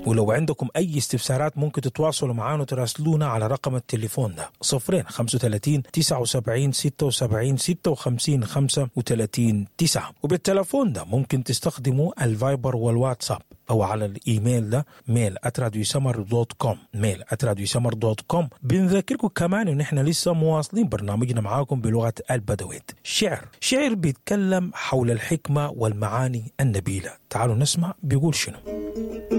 ولو عندكم أي استفسارات ممكن تتواصلوا معنا وتراسلونا على رقم التليفون ده صفرين 35 79 76 56 35 9 وبالتليفون ده ممكن تستخدموا الفايبر والواتساب او على الايميل ده ميل @راديوسمر دوت كوم ميل @راديوسمر دوت كوم بنذكركم كمان ان احنا لسه مواصلين برنامجنا معاكم بلغه البدويت شعر شعر بيتكلم حول الحكمه والمعاني النبيله تعالوا نسمع بيقول شنو